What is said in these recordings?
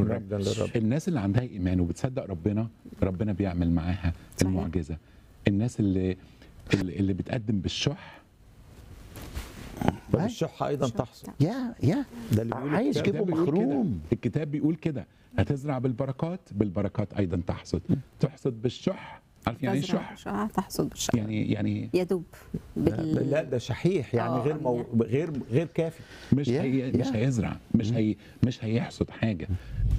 للرب مجدا للرب الناس اللي عندها ايمان وبتصدق ربنا ربنا بيعمل معاها صحيح. المعجزه الناس اللي اللي اللي بتقدم بالشح وبالشح ايضا تحصل يا يا ده اللي بيقول عايز الكتاب. جيبه الكتاب بيقول كده. مخروم الكتاب بيقول كده هتزرع بالبركات بالبركات ايضا تحصد تحصد بالشح عارف يعني ايه تزرع شح شح تحصد بالشح يعني يعني يدوب بال... لا ده شحيح يعني آه، غير مو... غير غير كافي مش يا- هي مش يا. هيزرع مش هي مش هيحصد حاجه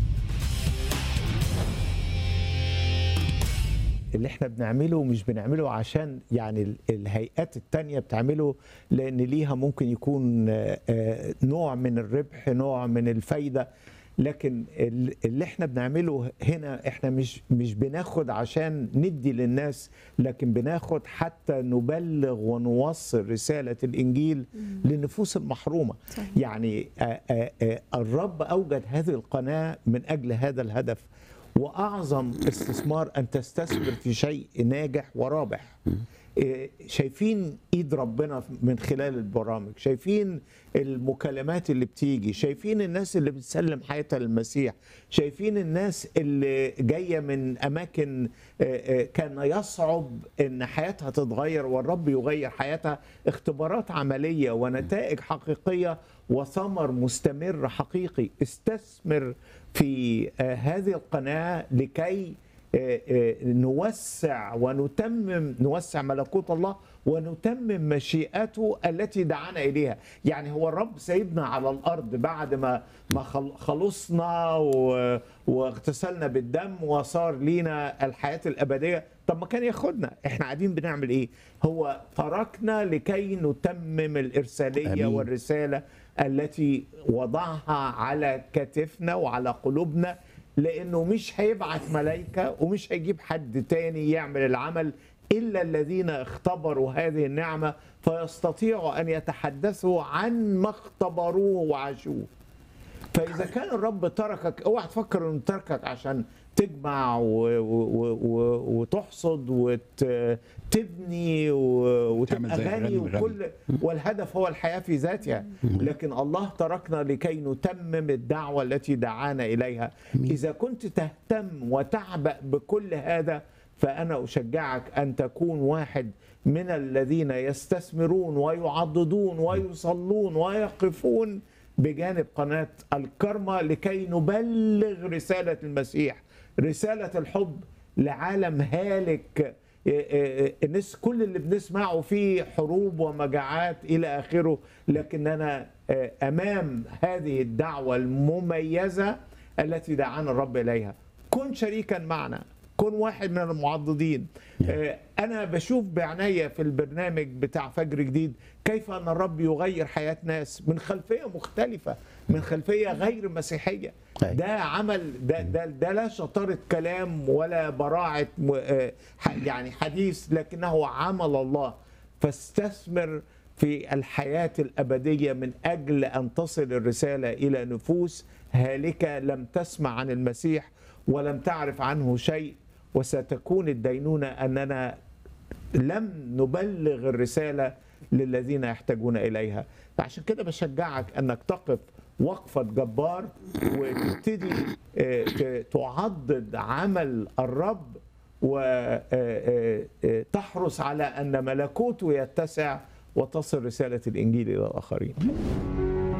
اللي احنا بنعمله مش بنعمله عشان يعني ال- الهيئات التانية بتعمله لان ليها ممكن يكون آه، آه، نوع من الربح نوع من الفايدة لكن ال- اللي احنا بنعمله هنا احنا مش مش بناخد عشان ندي للناس لكن بناخد حتى نبلغ ونوصل رسالة الانجيل للنفوس المحرومة صحيح. يعني آه، آه، آه، الرب اوجد هذه القناة من اجل هذا الهدف واعظم استثمار ان تستثمر في شيء ناجح ورابح إيه، شايفين ايد ربنا من خلال البرامج شايفين المكالمات اللي بتيجي شايفين الناس اللي بتسلم حياتها للمسيح شايفين الناس اللي جايه من اماكن آه، آه، كان يصعب ان حياتها تتغير والرب يغير حياتها اختبارات عمليه ونتائج حقيقيه وثمر مستمر حقيقي استثمر في آه، هذه القناه لكي آه، آه، نوسع ونتمم نوسع ملكوت الله ونتمم مشيئته التي دعانا اليها يعني هو الرب سيدنا على الارض بعد ما ما خل- خلصنا و- واغتسلنا بالدم وصار لينا الحياه الابديه طب ما كان ياخدنا احنا قاعدين بنعمل ايه هو تركنا لكي نتمم الارساليه آمين. والرساله التي وضعها على كتفنا وعلى قلوبنا لانه مش هيبعت ملائكه ومش هيجيب حد تاني يعمل العمل الا الذين اختبروا هذه النعمه فيستطيعوا ان يتحدثوا عن ما اختبروه وعاشوه فاذا كان الرب تركك اوعى تفكر انه تركك عشان تجمع و- و- و- وتحصد وتبني وتبقى تعمل زي غني الغني الغني. وكل والهدف هو الحياه في ذاتها لكن الله تركنا لكي نتمم الدعوه التي دعانا اليها اذا كنت تهتم وتعبأ بكل هذا فانا اشجعك ان تكون واحد من الذين يستثمرون ويعضدون ويصلون ويقفون بجانب قناه الكرمه لكي نبلغ رساله المسيح رساله الحب لعالم هالك إيه إيه الناس كل اللي بنسمعه فيه حروب ومجاعات الى اخره لكننا آه، امام هذه الدعوه المميزه التي دعانا الرب اليها كن شريكا معنا كن واحد من المعضدين آه، انا بشوف بعناية في البرنامج بتاع فجر جديد كيف ان الرب يغير حياه ناس من خلفيه مختلفه من خلفيه غير مسيحيه أي. ده عمل ده ده, ده لا شطاره كلام ولا براعه م- آه، ح- يعني حديث لكنه عمل الله فاستثمر في الحياه الابديه من اجل ان تصل الرساله الى نفوس هالكه لم تسمع عن المسيح ولم تعرف عنه شيء وستكون الدينونه اننا لم نبلغ الرساله للذين يحتاجون اليها فعشان كده بشجعك انك تقف وقفه جبار وتبتدي آه، ت- تعضد عمل الرب وتحرص على ان ملكوته يتسع وتصل رساله الانجيل الى الاخرين